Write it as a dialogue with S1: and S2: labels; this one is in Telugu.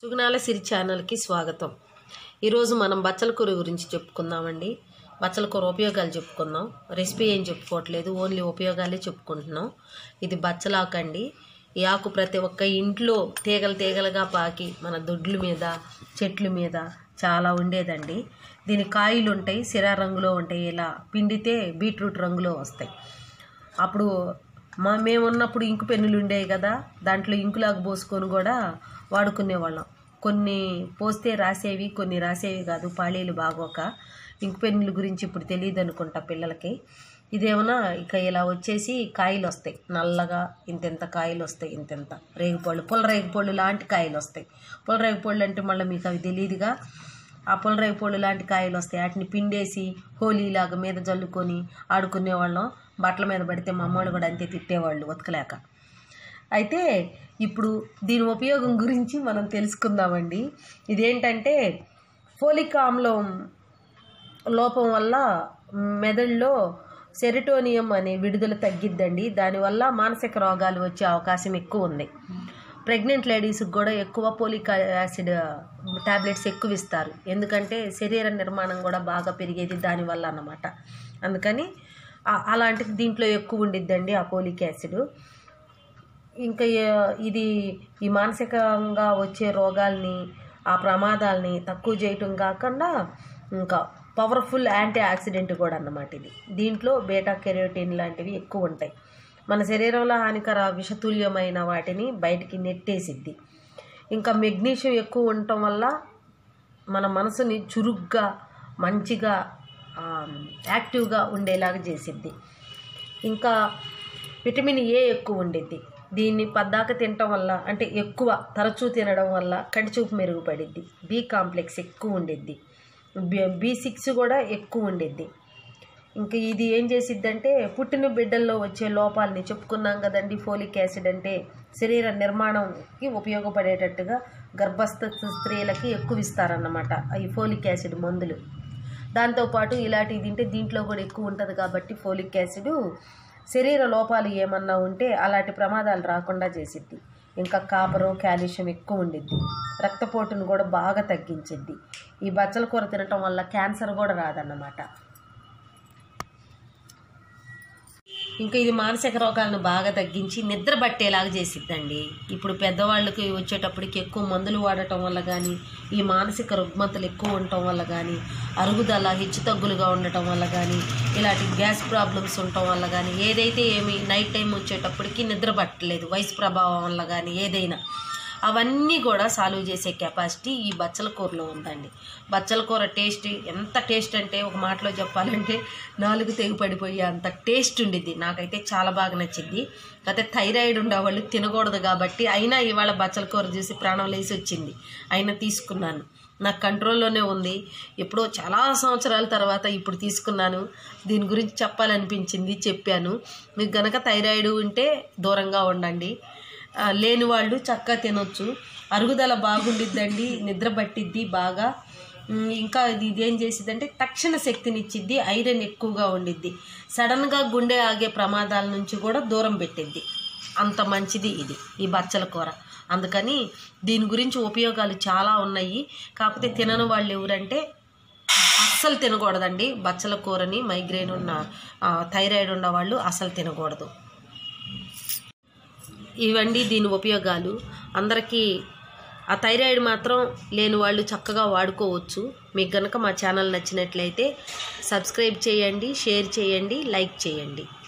S1: సుగుణాల సిరి ఛానల్కి స్వాగతం ఈరోజు మనం బచ్చల కూర గురించి చెప్పుకుందామండి బచ్చల కూర ఉపయోగాలు చెప్పుకుందాం రెసిపీ ఏం చెప్పుకోవట్లేదు ఓన్లీ ఉపయోగాలే చెప్పుకుంటున్నాం ఇది బచ్చలాకు అండి ఈ ఆకు ప్రతి ఒక్క ఇంట్లో తీగలు తీగలుగా పాకి మన దొడ్ల మీద చెట్ల మీద చాలా ఉండేదండి దీని కాయలు ఉంటాయి సిరా రంగులో ఉంటాయి ఇలా పిండితే బీట్రూట్ రంగులో వస్తాయి అప్పుడు మా మేము ఉన్నప్పుడు ఇంకు పెన్నులు ఉండేవి కదా దాంట్లో ఇంకులాగా పోసుకొని కూడా వాడుకునేవాళ్ళం కొన్ని పోస్తే రాసేవి కొన్ని రాసేవి కాదు పాళీలు బాగోక ఇంకు పెన్నుల గురించి ఇప్పుడు తెలియదు అనుకుంటా పిల్లలకి ఇదేమన్నా ఇక ఇలా వచ్చేసి కాయలు వస్తాయి నల్లగా ఇంతెంత కాయలు వస్తాయి ఇంతెంత రేగిపళ్ళు పుల్ల రేగిపళ్ళు లాంటి కాయలు వస్తాయి పుల్ల రేగిపళ్ళు అంటే మళ్ళీ మీకు అవి తెలియదుగా ఆ పుల్లరాయి పొళ్ళు లాంటి కాయలు వస్తాయి వాటిని పిండేసి హోలీలాగా మీద జల్లుకొని ఆడుకునేవాళ్ళం బట్టల మీద పడితే మా అమ్మోళ్ళు కూడా అంతే తిట్టేవాళ్ళు ఉతకలేక అయితే ఇప్పుడు దీని ఉపయోగం గురించి మనం తెలుసుకుందామండి ఇదేంటంటే ఫోలిక్ ఆమ్లం లోపం వల్ల మెదడులో సెరిటోనియం అనే విడుదల తగ్గిద్దండి దానివల్ల మానసిక రోగాలు వచ్చే అవకాశం ఎక్కువ ఉంది ప్రెగ్నెంట్ లేడీస్కి కూడా ఎక్కువ పోలిక్ యాసిడ్ టాబ్లెట్స్ ఎక్కువ ఇస్తారు ఎందుకంటే శరీర నిర్మాణం కూడా బాగా పెరిగేది దానివల్ల అన్నమాట అందుకని ఆ- అలాంటిది దీంట్లో ఎక్కువ ఉండిద్దండి ఆ పోలిక్ యాసిడ్ ఇంకా ఏ- ఇది ఈ మానసికంగా వచ్చే రోగాల్ని ఆ ప్రమాదాల్ని తక్కువ చేయటం కాకుండా ఇంకా పవర్ఫుల్ యాంటీ ఆక్సిడెంట్ కూడా అన్నమాట ఇది దీంట్లో బీటా కెరోటిన్ లాంటివి ఎక్కువ ఉంటాయి మన శరీరంలో హానికర విషతుల్యమైన వాటిని బయటికి నెట్టేసిద్ది ఇంకా మెగ్నీషియం ఎక్కువ ఉండటం వల్ల మన మనసుని చురుగ్గా మంచిగా ఆ, యాక్టివ్గా ఉండేలాగా చేసిద్ది ఇంకా విటమిన్ ఏ ఎక్కువ ఉండిద్ది దీన్ని పద్దాక తినటం వల్ల అంటే ఎక్కువ తరచూ తినడం వల్ల కంటి చూపు మెరుగుపడిద్ది బి కాంప్లెక్స్ ఎక్కువ ఉండిద్ది బి సిక్స్ కూడా ఎక్కువ ఉండిద్ది ఇంకా ఇది ఏం చేసిద్దంటే పుట్టిన బిడ్డల్లో వచ్చే లోపాలని చెప్పుకున్నాం కదండి ఫోలిక్ యాసిడ్ అంటే శరీర నిర్మాణంకి ఉపయోగపడేటట్టుగా గర్భస్థ స్త్రీలకి ఎక్కువ ఇస్తారన్నమాట ఈ ఫోలిక్ యాసిడ్ మందులు దాంతోపాటు ఇలాంటివి తింటే దీంట్లో కూడా ఎక్కువ ఉంటుంది కాబట్టి ఫోలిక్ యాసిడ్ శరీర లోపాలు ఏమన్నా ఉంటే అలాంటి ప్రమాదాలు రాకుండా చేసిద్ది ఇంకా కాపరు కాల్షియం ఎక్కువ ఉండిద్ది రక్తపోటును కూడా బాగా తగ్గించిద్ది ఈ బచ్చల కూర తినటం వల్ల క్యాన్సర్ కూడా రాదన్నమాట ఇంకా ఇది మానసిక రోగాలను బాగా తగ్గించి నిద్ర పట్టేలాగా చేసిద్దండి ఇప్పుడు పెద్దవాళ్ళకి వచ్చేటప్పటికి ఎక్కువ మందులు వాడటం వల్ల కానీ ఈ మానసిక రుగ్మతలు ఎక్కువ ఉండటం వల్ల కానీ అరుగుదల హెచ్చుతగ్గులుగా ఉండటం వల్ల కానీ ఇలాంటి గ్యాస్ ప్రాబ్లమ్స్ ఉండటం వల్ల కానీ ఏదైతే ఏమి నైట్ టైం వచ్చేటప్పటికి నిద్ర పట్టలేదు వయసు ప్రభావం వల్ల కానీ ఏదైనా అవన్నీ కూడా సాల్వ్ చేసే కెపాసిటీ ఈ బచ్చల కూరలో ఉందండి బచ్చల కూర టేస్ట్ ఎంత టేస్ట్ అంటే ఒక మాటలో చెప్పాలంటే నాలుగు తెగి పడిపోయే అంత టేస్ట్ ఉండిద్ది నాకైతే చాలా బాగా నచ్చింది అయితే థైరాయిడ్ ఉండేవాళ్ళు తినకూడదు కాబట్టి అయినా ఇవాళ బచ్చల కూర చూసి ప్రాణం లేసి వచ్చింది అయినా తీసుకున్నాను నాకు కంట్రోల్లోనే ఉంది ఎప్పుడో చాలా సంవత్సరాల తర్వాత ఇప్పుడు తీసుకున్నాను దీని గురించి చెప్పాలనిపించింది చెప్పాను మీకు గనక థైరాయిడ్ ఉంటే దూరంగా ఉండండి ఆ, లేని వాళ్ళు చక్కగా తినొచ్చు అరుగుదల బాగుండిద్దండి నిద్ర పట్టిద్ది బాగా ఉమ్, ఇంకా ఇది ఇదేం చేసిద్దంటే తక్షణ శక్తినిచ్చిద్ది ఐరన్ ఎక్కువగా ఉండిద్ది సడన్గా గుండె ఆగే ప్రమాదాల నుంచి కూడా దూరం పెట్టిద్ది అంత మంచిది ఇది ఈ బచ్చల కూర అందుకని దీని గురించి ఉపయోగాలు చాలా ఉన్నాయి కాకపోతే తినని వాళ్ళు ఎవరంటే అస్సలు తినకూడదండి బచ్చల కూరని మైగ్రేన్ ఉన్న ఆ, థైరాయిడ్ ఉన్న వాళ్ళు అస్సలు తినకూడదు ఇవండి దీని ఉపయోగాలు అందరికీ ఆ థైరాయిడ్ మాత్రం లేని వాళ్ళు చక్కగా వాడుకోవచ్చు మీకు కనుక మా ఛానల్ నచ్చినట్లయితే సబ్స్క్రైబ్ చేయండి షేర్ చేయండి లైక్ చేయండి